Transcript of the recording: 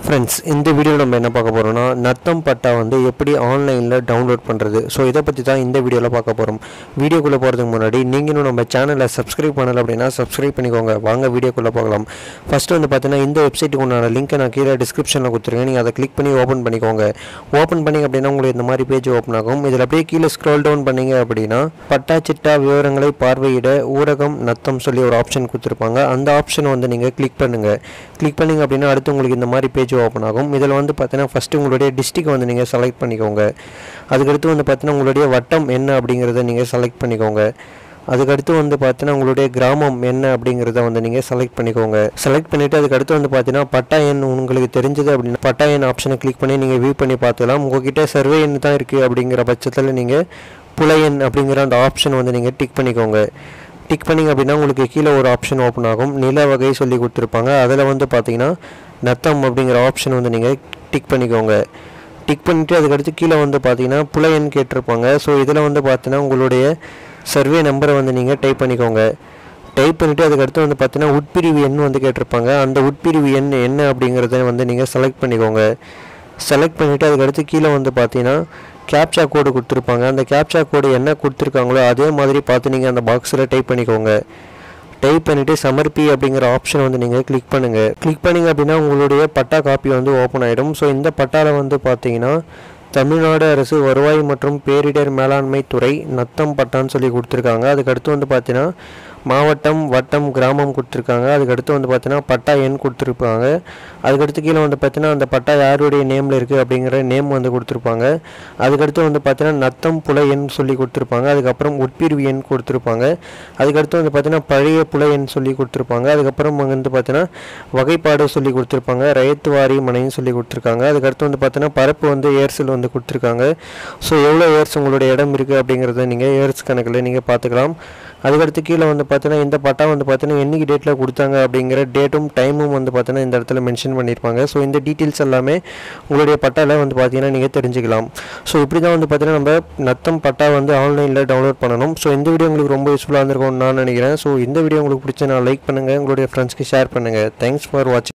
friends இந்த video நம்ம என்ன பார்க்க போகிறோம்னா நத்தம் பட்டா வந்து எப்படி ஆன்லைனில் டவுன்லோட் பண்ணுறது ஸோ இதை பற்றி தான் இந்த வீடியோவில் பார்க்க போகிறோம் வீடியோக்குள்ளே போகிறதுக்கு முன்னாடி நீங்களும் நம்ம சேனலை சப்ஸ்கிரைப் பண்ணலை அப்படின்னா சப்ஸ்கிரைப் பண்ணிக்கோங்க வாங்க வீடியோக்குள்ளே போகலாம் ஃபஸ்ட்டு வந்து பார்த்தீங்கன்னா இந்த வெப்சைட்டுக்கு உண்டான லிங்க்கை நான் கீழே டிஸ்கிரிப்ஷனில் கொடுத்துருக்கேன் நீங்கள் அதை கிளிக் பண்ணி ஓப்பன் பண்ணிக்கோங்க ஓப்பன் பண்ணி அப்படின்னா உங்களுக்கு இந்த மாதிரி பேஜ் ஓப்பன் ஆகும் இதில் அப்படியே கீழே ஸ்க்ரோல் டவுன் பண்ணீங்க அப்படின்னா பட்டா சிட்டா விவரங்களை பார்வையிட ஊடகம் நத்தம் சொல்லி ஒரு ஆப்ஷன் கொடுத்துருப்பாங்க அந்த ஆப்ஷனை வந்து நீங்கள் கிளிக் பண்ணுங்கள் கிளிக் பண்ணிங்க அப்படின்னா அடுத்து உங்களுக்கு இந்த மாதிரி பேஜ் ஓப்பன் ஆகும் இதில் வந்து பார்த்தீங்கன்னா ஃபஸ்ட்டு உங்களுடைய டிஸ்ட்ரிக்ட் வந்து நீங்கள் செலக்ட் பண்ணிக்கோங்க அதுக்கடுத்து வந்து பார்த்தீங்கன்னா உங்களுடைய வட்டம் என்ன அப்படிங்கிறத நீங்கள் செலக்ட் பண்ணிக்கோங்க அதுக்கடுத்து வந்து பார்த்தீங்கன்னா உங்களுடைய கிராமம் என்ன அப்படிங்கிறத வந்து நீங்கள் செலக்ட் பண்ணிக்கோங்க செலக்ட் பண்ணிவிட்டு அதுக்கடுத்து வந்து பார்த்தீங்கன்னா பட்டா எண் உங்களுக்கு தெரிஞ்சது அப்படின்னா பட்டா எண் ஆப்ஷனை கிளிக் பண்ணி நீங்கள் வியூ பண்ணி பார்த்துக்கலாம் உங்ககிட்ட சர்வே எண் தான் இருக்குது அப்படிங்கிற பட்சத்தில் நீங்கள் புலையன் அப்படிங்கிற அந்த ஆப்ஷன் வந்து நீங்கள் டிக் பண்ணிக்கோங்க டிக் பண்ணிங்க அப்படின்னா உங்களுக்கு கீழே ஒரு ஆப்ஷன் ஓப்பன் ஆகும் நில வகை சொல்லி கொடுத்துருப்பாங்க அதில் வந்து பார்த்தீங்கன்னா நத்தம் அப்படிங்கிற ஆப்ஷன் வந்து நீங்கள் டிக் பண்ணிக்கோங்க டிக் பண்ணிவிட்டு அதுக்கடுத்து கீழே வந்து பார்த்தீங்கன்னா புலையன் கேட்டிருப்பாங்க ஸோ இதில் வந்து பார்த்தீங்கன்னா உங்களுடைய சர்வே நம்பரை வந்து நீங்கள் டைப் பண்ணிக்கோங்க டைப் பண்ணிவிட்டு அதுக்கடுத்து வந்து பார்த்தீங்கன்னா உட்பிரிவு எண் வந்து கேட்டிருப்பாங்க அந்த உட்பிரிவு எண் என்ன அப்படிங்கிறத வந்து நீங்கள் செலக்ட் பண்ணிக்கோங்க செலக்ட் பண்ணிவிட்டு அதுக்கடுத்து கீழே வந்து பார்த்தீங்கன்னா கேப்சா கோடு கொடுத்துருப்பாங்க அந்த கேப்சா கோடு என்ன கொடுத்துருக்காங்களோ அதே மாதிரி பார்த்து நீங்கள் அந்த பாக்ஸில் டைப் பண்ணிக்கோங்க டைப் பண்ணிவிட்டு சமர்ப்பி அப்படிங்கிற ஆப்ஷன் வந்து நீங்கள் கிளிக் பண்ணுங்கள் கிளிக் பண்ணிங்க அப்படின்னா உங்களுடைய பட்டா காப்பி வந்து ஓப்பன் ஆகிடும் ஸோ இந்த பட்டாவில் வந்து பார்த்தீங்கன்னா தமிழ்நாடு அரசு வருவாய் மற்றும் பேரிடர் மேலாண்மை துறை நத்தம் பட்டான்னு சொல்லி கொடுத்துருக்காங்க அதுக்கடுத்து வந்து பார்த்தீங்கன்னா மாவட்டம் வட்டம் கிராமம் கொடுத்துருக்காங்க அதுக்கடுத்து வந்து பார்த்தீங்கன்னா பட்டா எண் கொடுத்துருப்பாங்க அதுக்கடுத்து கீழே வந்து பார்த்தீங்கன்னா அந்த பட்டா யாருடைய நேமில் இருக்குது அப்படிங்கிற நேம் வந்து கொடுத்துருப்பாங்க அதுக்கடுத்து வந்து பார்த்தீங்கன்னா நத்தம் புல எண் சொல்லி கொடுத்துருப்பாங்க அதுக்கப்புறம் உட்பிரிவு எண் கொடுத்துருப்பாங்க அதுக்கடுத்து வந்து பார்த்தீங்கன்னா பழைய புல எண் சொல்லி கொடுத்துருப்பாங்க அதுக்கப்புறம் வந்து பார்த்தீங்கன்னா வகைப்பாடு சொல்லி கொடுத்துருப்பாங்க ரயத்து வாரி மனைன்னு சொல்லி கொடுத்துருக்காங்க அதுக்கடுத்து வந்து பார்த்தீங்கன்னா பரப்பு வந்து ஏர்செல் வந்து கொடுத்துருக்காங்க ஸோ எவ்வளோ ஏர்ஸ் உங்களுடைய இடம் இருக்குது அப்படிங்கிறத நீங்கள் ஏர்ஸ் கணக்கில் நீங்கள் பார்த்துக்கலாம் அதுக்கடுத்து கீழே வந்து பார்த்தீங்கன்னா இந்த பட்டா வந்து பார்த்தீங்கன்னா என்னைக்கு டேட்டில் கொடுத்தாங்க அப்படிங்கிற டேட்டும் டைமும் வந்து பார்த்தீங்கன்னா இந்த இடத்துல மென்ஷன் பண்ணியிருப்பாங்க ஸோ இந்த டீட்டெயில்ஸ் எல்லாமே உங்களுடைய பட்டாவில் வந்து பார்த்தீங்கன்னா நீங்கள் தெரிஞ்சுக்கலாம் ஸோ இப்படி தான் வந்து பார்த்தீங்கன்னா நம்ம நத்தம் பட்டா வந்து ஆன்லைனில் டவுன்லோட் பண்ணணும் ஸோ இந்த வீடியோ உங்களுக்கு ரொம்ப யூஸ்ஃபுல்லாக இருந்திருக்கும்னு நான் நினைக்கிறேன் ஸோ இந்த வீடியோ உங்களுக்கு பிடிச்ச நான் லைக் பண்ணுங்கள் உங்களுடைய ஃப்ரெண்ட்ஸ்க்கு ஷேர் பண்ணுங்கள் தேங்க்ஸ் ஃபார் வாட்சிங்